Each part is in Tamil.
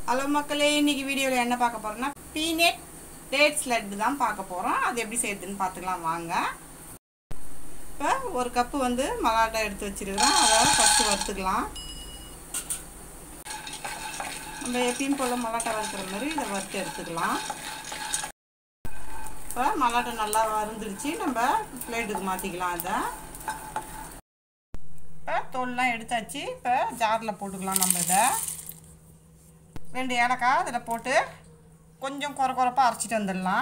ஹலோ மக்களே இன்னைக்கு வீடியோவில் என்ன பார்க்க போகிறோம்னா பீனட் டேட்ஸ் லட்டு தான் பார்க்க போகிறோம் அது எப்படி செய்யுதுன்னு பார்த்துக்கலாம் வாங்க இப்போ ஒரு கப்பு வந்து மலாட்டா எடுத்து வச்சிருக்கிறோம் அதை ஃபஸ்ட்டு வறுத்துக்கலாம் நம்ம எப்பயும் போல் மலாட்டா வறுக்கிற மாதிரி இதை வறுத்து எடுத்துக்கலாம் இப்போ மலாட்டை நல்லா வறுந்துடுச்சு நம்ம பிளேட்டுக்கு மாற்றிக்கலாம் அதை இப்போ தோல்லாம் எடுத்தாச்சு இப்போ ஜாரில் போட்டுக்கலாம் நம்ம இதை ரெண்டு ஏலக்காய் அதில் போட்டு கொஞ்சம் குறை குறைப்பாக அரைச்சிட்டு வந்துடலாம்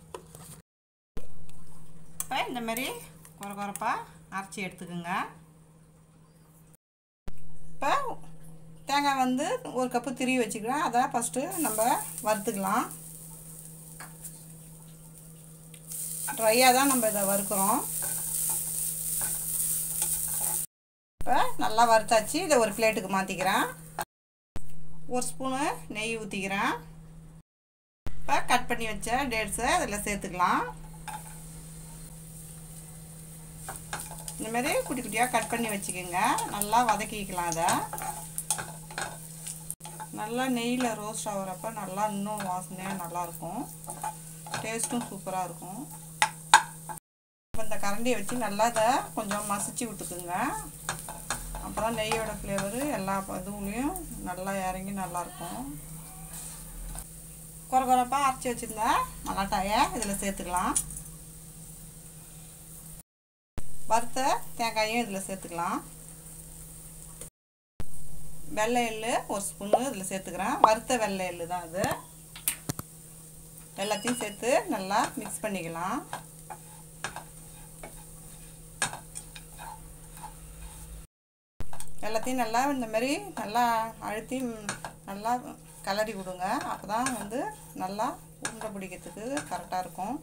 இப்போ இந்த மாதிரி குறை குறைப்பாக அரைச்சி எடுத்துக்கோங்க இப்போ தேங்காய் வந்து ஒரு கப்பு திரி வச்சுக்கிறேன் அதை ஃபஸ்ட்டு நம்ம வறுத்துக்கலாம் ட்ரையாக தான் நம்ம இதை வறுக்கிறோம் இப்போ நல்லா வறுத்தாச்சு இதை ஒரு பிளேட்டுக்கு மாற்றிக்கிறேன் ஒரு ஸ்பூனு நெய் ஊற்றிக்கிறேன் இப்போ கட் பண்ணி வச்ச டேட்ஸை அதில் சேர்த்துக்கலாம் இந்தமாரி குட்டி குட்டியாக கட் பண்ணி வச்சுக்கோங்க நல்லா வதக்கிக்கலாம் அதை நல்லா நெய்யில் ரோஸ்ட் ஆகிறப்ப நல்லா இன்னும் வாசனையாக நல்லாயிருக்கும் டேஸ்ட்டும் சூப்பராக இருக்கும் இப்போ இந்த கரண்டியை வச்சு நல்லா இதை கொஞ்சம் மசிச்சு விட்டுக்குங்க அப்போ தான் நெய்யோட ஃப்ளேவரு எல்லா இதுவுலேயும் நல்லா இறங்கி நல்லாயிருக்கும் குறை குறைப்பாக அரைச்சி வச்சுருந்த மலாட்டாயை இதில் சேர்த்துக்கலாம் வறுத்த தேங்காயும் இதில் சேர்த்துக்கலாம் வெள்ளை எள்ளு ஒரு ஸ்பூனு இதில் சேர்த்துக்கிறேன் வறுத்த வெள்ளை எள்ளு தான் அது எல்லாத்தையும் சேர்த்து நல்லா மிக்ஸ் பண்ணிக்கலாம் எல்லாத்தையும் நல்லா இந்த மாதிரி நல்லா அழுத்தி நல்லா கலரி விடுங்க அப்போ தான் வந்து நல்லா உருண்டை பிடிக்கிறதுக்கு கரெக்டாக இருக்கும்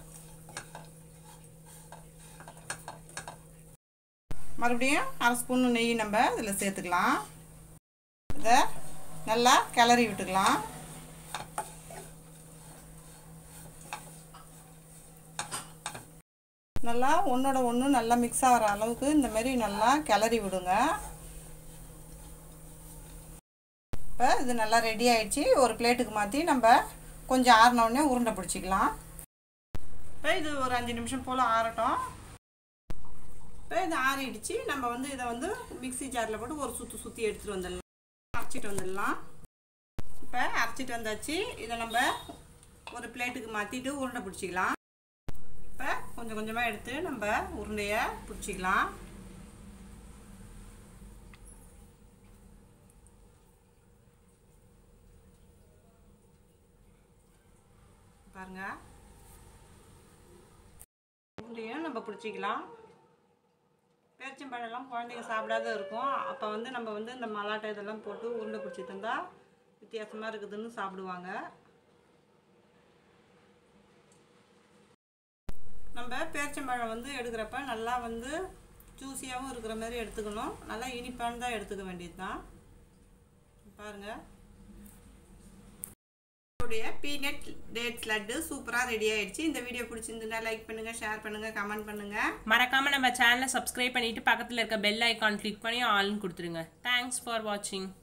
மறுபடியும் அரை ஸ்பூன் நெய் நம்ம இதில் சேர்த்துக்கலாம் இதை நல்லா கிளறி விட்டுக்கலாம் நல்லா ஒன்றோட ஒன்று நல்லா மிக்ஸ் ஆகிற அளவுக்கு இந்த மாதிரி நல்லா கிளறி விடுங்க இப்போ இது நல்லா ரெடி ஆயிடுச்சு ஒரு பிளேட்டுக்கு மாற்றி நம்ம கொஞ்சம் ஆறினோடனே உருண்டை பிடிச்சிக்கலாம் இப்போ இது ஒரு அஞ்சு நிமிஷம் போல் ஆறட்டும் இப்போ இது ஆறிடுச்சு நம்ம வந்து இதை வந்து மிக்சி ஜாரில் போட்டு ஒரு சுற்றி சுற்றி எடுத்துகிட்டு வந்துடலாம் அரைச்சிட்டு வந்துடலாம் இப்போ அரைச்சிட்டு வந்தாச்சு இதை நம்ம ஒரு பிளேட்டுக்கு மாற்றிட்டு உருண்டை பிடிச்சிக்கலாம் இப்போ கொஞ்சம் கொஞ்சமாக எடுத்து நம்ம உருண்டையை பிடிச்சிக்கலாம் பாருங்க உருண்டையும் நம்ம பிடிச்சிக்கலாம் பேரிச்சம்பழம்லாம் குழந்தைங்க சாப்பிடாத இருக்கும் அப்போ வந்து நம்ம வந்து இந்த மலாட்டை இதெல்லாம் போட்டு உருண்டை பிடிச்சி தந்தால் வித்தியாசமாக இருக்குதுன்னு சாப்பிடுவாங்க நம்ம பேரிச்சம்பழம் வந்து எடுக்கிறப்ப நல்லா வந்து ஜூஸியாகவும் இருக்கிற மாதிரி எடுத்துக்கணும் நல்லா இனிப்பான தான் எடுத்துக்க வேண்டியது தான் பாருங்கள் நம்மளுடைய பீனட் டேட்ஸ் லட்டு சூப்பராக ரெடி ஆயிடுச்சு இந்த வீடியோ பிடிச்சிருந்துன்னா லைக் பண்ணுங்கள் ஷேர் பண்ணுங்கள் கமெண்ட் பண்ணுங்கள் மறக்காம நம்ம சேனலை சப்ஸ்கிரைப் பண்ணிட்டு பக்கத்தில் இருக்க பெல் ஐக்கான் கிளிக் பண்ணி ஆல்னு கொடுத்துருங்க தேங்க்ஸ் ஃபார் வாட்சிங்